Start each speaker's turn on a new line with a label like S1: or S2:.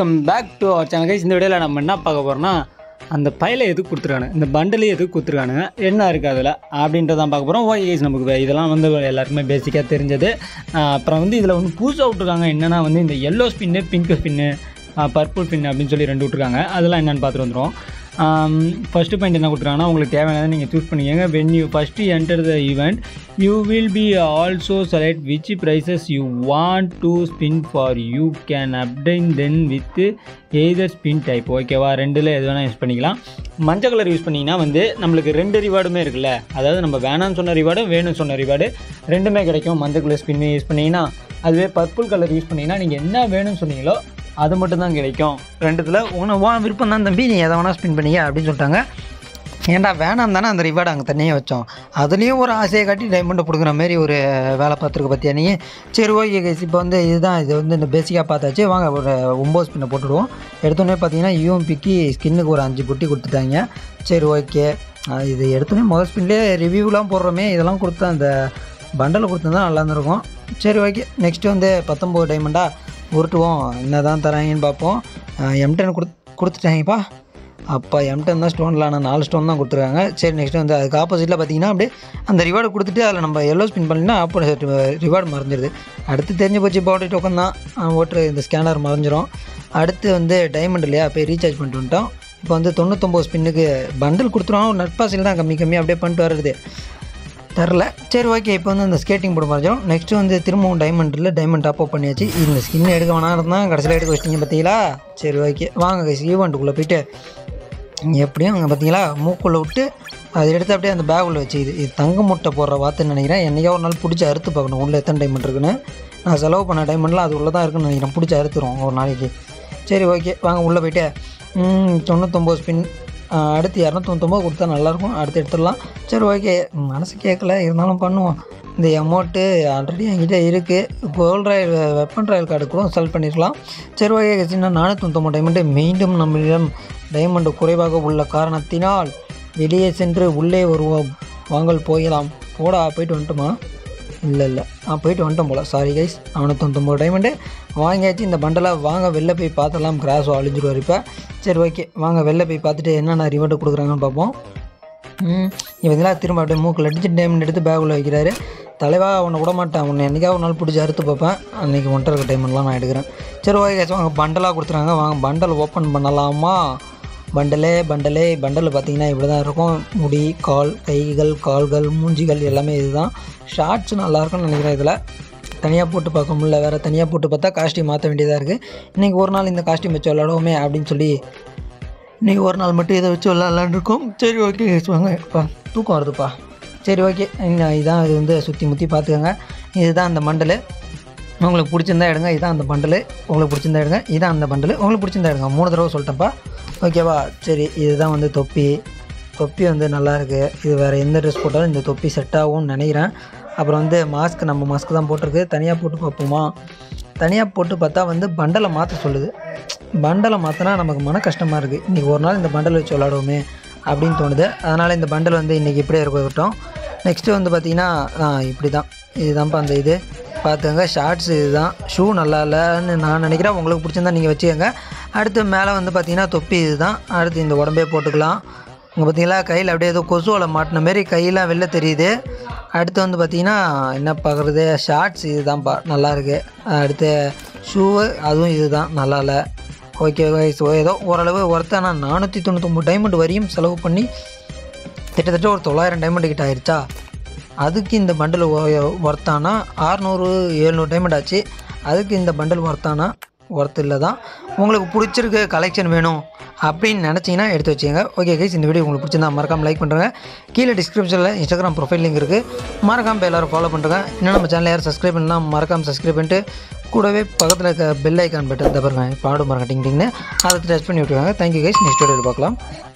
S1: welcome back to our channel guys இந்த வீடியோவில் நம்ம என்ன பார்க்க போகிறோம்னா அந்த பையில எதுக்கு கொடுத்துருக்கானுங்க இந்த பண்டில் எதுக்கு கொடுத்துருக்கானுங்க என்ன இருக்குது அதில் அப்படின்றதான் பார்க்க போகிறோம் ஓகே கைஸ் நமக்கு வே- இதெல்லாம் வந்து எல்லாருக்குமே பேசிக்காக தெரிஞ்சது ஆஹ் அப்புறம் வந்து இதில் வந்து புதுசாக விட்ருக்காங்க என்னென்னா வந்து இந்த எல்லோ ஸ்பின்னு பிங்க் ஸ்பின்னு பர்பிள் பின் அப்படின்னு சொல்லி ரெண்டு விட்ருக்காங்க அதெல்லாம் என்னென்னு பார்த்துட்டு வந்துடும் ஃபஸ்ட்டு பாயிண்ட் என்ன கொடுத்துருக்காங்கன்னா உங்களுக்கு தேவையானதை நீங்கள் சூஸ் பண்ணிக்கோங்க when you first enter the event you will be also select which prizes you want to spin for you can obtain then with either spin type ஓகேவா ரெண்டில் எது வேணால் யூஸ் பண்ணிக்கலாம் மஞ்சள் கலர் யூஸ் பண்ணிங்கன்னா வந்து நம்மளுக்கு ரெண்டு ரிவார்டுமே இருக்குல்ல அதாவது நம்ம வேணாம்னு சொன்ன ரிவார்டு வேணும்னு சொன்ன ரிவார்டு ரெண்டுமே கிடைக்கும் மஞ்சள் கலர் ஸ்பின் யூஸ் பண்ணிங்கன்னா அதுவே பர்பிள் கலர் யூஸ் பண்ணிங்கன்னா நீங்கள் என்ன வேணும்னு சொன்னீங்களோ அது மட்டும் தான் கிடைக்கும் ரெண்டுத்தில் உன வா விருப்பம் தான் தம்பி நீ எதை வேணால் ஸ்பின் பண்ணிக்க அப்படின்னு சொல்லிட்டாங்க ஏன்டா வேணாம் தானே அந்த ரிவார்டு அங்கே தனியாக வச்சோம் அதுலேயும் ஒரு ஆசையை காட்டி டைமண்டை கொடுக்குற மாதிரி ஒரு வேலை பார்த்துருக்க பற்றியா நீ சரி ஓகே கைஸ் இப்போ வந்து இதுதான் இது வந்து இந்த பேசிக்காக பார்த்தாச்சு வாங்க ஒரு ஒம்பது ஸ்பின்னை போட்டுடுவோம் எடுத்தோடனே பார்த்தீங்கன்னா யூஎம்பிக்கு ஸ்கின்னுக்கு ஒரு அஞ்சு புட்டி கொடுத்துட்டாங்க சரி ஓகே இது எடுத்தோடனே முதல் ஸ்பின்லேயே ரிவ்யூலாம் போடுறோமே இதெல்லாம் கொடுத்தா அந்த பண்டலை கொடுத்துருந்தா நல்லா இருந்திருக்கும் சரி ஓகே நெக்ஸ்ட்டு வந்து பத்தொம்போது டைமண்டா உருட்டுவோம் என்ன தான் தராங்கன்னு பார்ப்போம் எம்டன் கொடு கொடுத்துட்டாங்கப்பா அப்பா எம்டன் தான் ஸ்டோனில் ஆனால் நாலு ஸ்டோன் தான் கொடுத்துருக்காங்க சரி நெக்ஸ்ட் வந்து அதுக்கு ஆப்போசிட்டில் பார்த்தீங்கன்னா அப்படியே அந்த ரிவார்டு கொடுத்துட்டு அதில் நம்ம எல்லோ ஸ்பின் பண்ணினா ஆப்போசிட் ரிவார்டு மறைஞ்சிருது அடுத்து தெரிஞ்சு போச்சு பவுடர் டோக்கன் தான் ஓட்டுற இந்த ஸ்கேனர் மறைஞ்சிரும் அடுத்து வந்து டைமண்ட் இல்லையா போய் ரீசார்ஜ் பண்ணிட்டு வந்துட்டோம் இப்போ வந்து தொண்ணூத்தொம்பது ஸ்பின்னுக்கு பண்டில் கொடுத்துருவோம் ஒரு நட்பாசில் தான் கம்மி கம்மி அப்படியே பண்ணிட்டு வர்றது தெரில சரி ஓகே இப்போ வந்து அந்த ஸ்கேட்டிங் போட மறைஞ்சோம் நெக்ஸ்ட்டு வந்து திரும்பவும் டைமண்டில் டைமண்ட் டாப் அப் பண்ணியாச்சு இந்த ஸ்கின் எடுக்க வேணாம் இருந்தால் கடைசியில் எடுக்க வச்சிட்டிங்க பார்த்தீங்களா சரி ஓகே வாங்க கைஸ் ஈவெண்ட்டுக்குள்ளே போயிட்டு எப்படியும் அங்கே பார்த்தீங்களா மூக்குள்ளே விட்டு அதை எடுத்து அப்படியே அந்த பேக்குள்ளே வச்சு இது இது தங்க முட்டை போடுற வார்த்தைன்னு நினைக்கிறேன் என்றைக்கா ஒரு நாள் பிடிச்சி அறுத்து பார்க்கணும் உள்ளே எத்தனை டைமண்ட் இருக்குன்னு நான் செலவு பண்ண டைமண்ட்லாம் அது உள்ளே தான் இருக்குன்னு நினைக்கிறேன் பிடிச்சி அறுத்துரும் ஒரு நாளைக்கு சரி ஓகே வாங்க உள்ளே போயிட்டு ம், தொண்ணூத்தொம்பது ஸ்பின் அடுத்து இரநூத்தொம்பது கொடுத்தா நல்லாயிருக்கும் அடுத்து எடுத்துடலாம் சரி ஓகே மனசு கேட்கல இருந்தாலும் பண்ணுவோம் இந்த அமௌண்ட்டு ஆல்ரெடி என்கிட்ட இருக்குது gold royal weapon royal card கூட செல் பண்ணியிருக்கலாம் சரி ஓகே சின்ன நானூற்றொம்பது டைமண்டு மீண்டும் நம்மளிடம் டைமண்டு குறைவாக உள்ள காரணத்தினால் வெளியே சென்று உள்ளே வருவோம் வாங்கல் போகலாம் போடா போயிட்டு வந்துட்டுமா இல்லை இல்லை நான் போயிட்டு வந்துட்டேன் போல சாரி கைஸ் நானூற்றொம்பது டைமண்டு வாங்கியாச்சு இந்த பண்டலாக வாங்க வெளில போய் பார்த்துடலாம் கிராஸோ அழிஞ்சிருவார் இப்போ சரி ஓகே வாங்க வெளில போய் பார்த்துட்டு என்னென்ன ரிவார்டு கொடுக்குறாங்கன்னு பார்ப்போம் ம் இவங்களாம் திரும்ப அப்படியே மூக்கில் அடிச்சு டைமண்ட் எடுத்து பேக்குள்ளே வைக்கிறாரு தலைவா உன்னை விட மாட்டேன் உன்னை என்றைக்காவது ஒரு நாள் பிடிச்சி அறுத்து பார்ப்பேன் அன்றைக்கி ஒன்றரை இருக்க டைமண்ட்லாம் நான் எடுக்கிறேன் சரி ஓகே guys, வாங்க பண்டலாக கொடுத்துறாங்க வாங்க பண்டல் ஓப்பன் பண்ணலாமா பண்டலே பண்டலே பண்டல் பார்த்தீங்கன்னா இப்படி தான் இருக்கும் முடி கால் கைகள் கால்கள் மூஞ்சிகள் எல்லாமே இதுதான் ஷார்ட்ஸ் நல்லாயிருக்கும்னு நினைக்கிறேன் இதில் தனியாக போட்டு பார்க்க முடியல வேறு தனியாக போட்டு பார்த்தா காஸ்டியூம் மாற்ற வேண்டியதாக இருக்குது இன்றைக்கி ஒரு நாள் இந்த காஸ்டியூம் வச்சு விளாடுவோமே அப்படின்னு சொல்லி இன்றைக்கி ஒரு நாள் மட்டும் இதை வச்சு விளாட்லான்னு இருக்கோம் சரி ஓகே வாங்க இப்போ தூக்கம் வருதுப்பா சரி ஓகே இன்னும் இதான் இது வந்து சுற்றி முற்றி பார்த்துக்கோங்க இதுதான் அந்த மண்டல் உங்களுக்கு பிடிச்சிருந்தா எடுங்க இதான் அந்த பண்டலு உங்களுக்கு பிடிச்சிருந்தா எடுங்க இதான் அந்த பண்டலு உங்களுக்கு பிடிச்சிருந்தா எடுங்க மூணு தடவை சொல்லிட்டேன்ப்பா ஓகேவா சரி இதுதான் வந்து தொப்பி தொப்பி வந்து நல்லா இருக்கு இது வேறு எந்த ட்ரெஸ் போட்டாலும் இந்த தொப்பி செட் ஆகும்னு நினைக்கிறேன் அப்புறம் வந்து மாஸ்க் நம்ம மாஸ்க் தான் போட்டிருக்கு தனியாக போட்டு பார்ப்போமா தனியாக போட்டு பார்த்தா வந்து பண்டலை மாற்ற சொல்லுது பண்டலை மாற்றினா நமக்கு மன கஷ்டமாக இருக்குது இன்றைக்கி ஒரு நாள் இந்த பண்டல் வச்சு விளாடுவோமே அப்படின்னு தோணுது அதனால் இந்த பண்டல் வந்து இன்றைக்கி இப்படியே இருக்கட்டும் நெக்ஸ்ட்டு வந்து பார்த்திங்கன்னா இப்படி தான் இதுதான்ப்பா அந்த இது பார்த்துங்க ஷார்ட்ஸ் இதுதான் ஷூ நல்லா இல்லைன்னு நான் நினைக்கிறேன் உங்களுக்கு பிடிச்சிருந்தா நீங்கள் வச்சுக்கோங்க அடுத்து மேலே வந்து பார்த்தீங்கன்னா தொப்பி இதுதான் அடுத்து இந்த உடம்பே போட்டுக்கலாம் இங்கே பார்த்தீங்களா கையில் அப்படியே ஏதோ கொசுவலை மாட்டின மாரி கையெல்லாம் வெளில தெரியுது அடுத்து வந்து பார்த்தீங்கன்னா என்ன பார்க்குறது ஷார்ட்ஸ் இதுதான்ப்பா நல்லா இருக்கு அடுத்து ஷூவு அதுவும் இதுதான் நல்லா இல்லை ஓகே ஸோ ஏதோ ஓரளவு ஒருத்தானா நானூற்றி தொண்ணூத்தொம்பது டைமண்ட் வரையும் செலவு பண்ணி கிட்டத்தட்ட ஒரு தொள்ளாயிரம் டைமண்ட் கிட்ட ஆயிடுச்சா அதுக்கு இந்த பண்டில் ஒர்த்தானா ஆறுநூறு எழுநூறு டைமண்ட் ஆச்சு அதுக்கு இந்த பண்டில் ஒர்த்தானா ஒர்த் இல்லை தான் உங்களுக்கு பிடிச்சிருக்க கலெக்ஷன் வேணும் அப்படின்னு நினச்சிங்கன்னா எடுத்து வச்சுங்க ஓகே கைஸ் இந்த வீடியோ உங்களுக்கு பிடிச்சிருந்தா மறக்காம லைக் பண்ணுறேங்க கீழே டிஸ்கிரிப்ஷனில் இன்ஸ்டாகிராம் ப்ரொஃபைல் லிங்க் இருக்குது மறக்காம எல்லாரும் ஃபாலோ பண்ணுறேங்க இன்னும் நம்ம சேனல் யாரும் சப்ஸ்கிரைப் பண்ணலாம் மறக்காம சப்ஸ்கிரைப் பண்ணிட்டு கூடவே பக்கத்தில் இருக்க பெல் ஐக்கான் பட்டன் தப்பருங்க பாடு மரம் டிங் டிங்னு அதை டச் பண்ணி விட்டுருவாங்க தேங்க்யூ கைஸ் நெக்ஸ்ட் வீடியோவில் பார்க்கலாம்